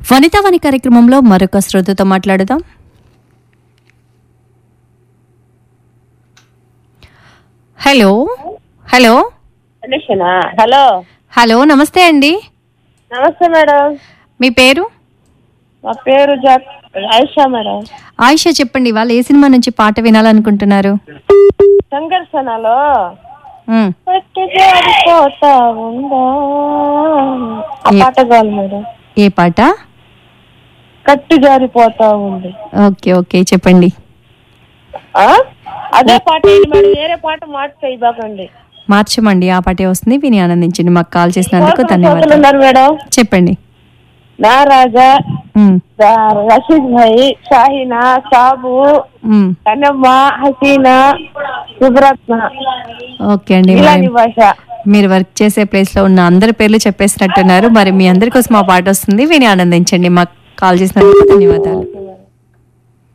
వనితావాణి కార్యక్రమంలో మరొక శ్రోతతో మాట్లాడుదాం హలో హలో కండిషనా హలో హలో నమస్తే అండి నమస్తే మేడం మీ పేరు మా పేరు జాక్ ఆయిషా మేడం ఆయిషా చెప్పండి వాళ్ళు ఏ సినిమా నుంచి పాట వినాలనుకుంటున్నారు సంఘర్షణలో మ్, పట్టు జారిపోతా ఉందా ఆ ఏ- పాట కావాలి మేడం ఏ పాట కట్టు జారిపోతా ఉంది ఓకే ఓకే చెప్పండి ఆ? అదే పాట ఏంటి మేడం వేరే పాట మార్చేయి బాకండి మార్చమండి ఆ పాటే వస్తుంది విని ఆనందించండి మాకు కాల్ చేసినందుకు ధన్యవాదాలు ఉన్నారు మేడం చెప్పండి నా రాజా మ్, రా- రషీద్ భాయ్ షాహీనా సాబు మ్, కన్నమ్మ హసీనా శుభరత్న ఓకే అండి ఇలాని మరి భాష మీరు వర్క్ చేసే ప్లేస్ లో ఉన్న అందరి పేర్లు చెప్పేసినట్టున్నారు మరి మీ అందరి కోసం ఆ పాట వస్తుంది విని ఆనందించండి మాకు కాల్ చేసినందుకు ధన్యవాదాలు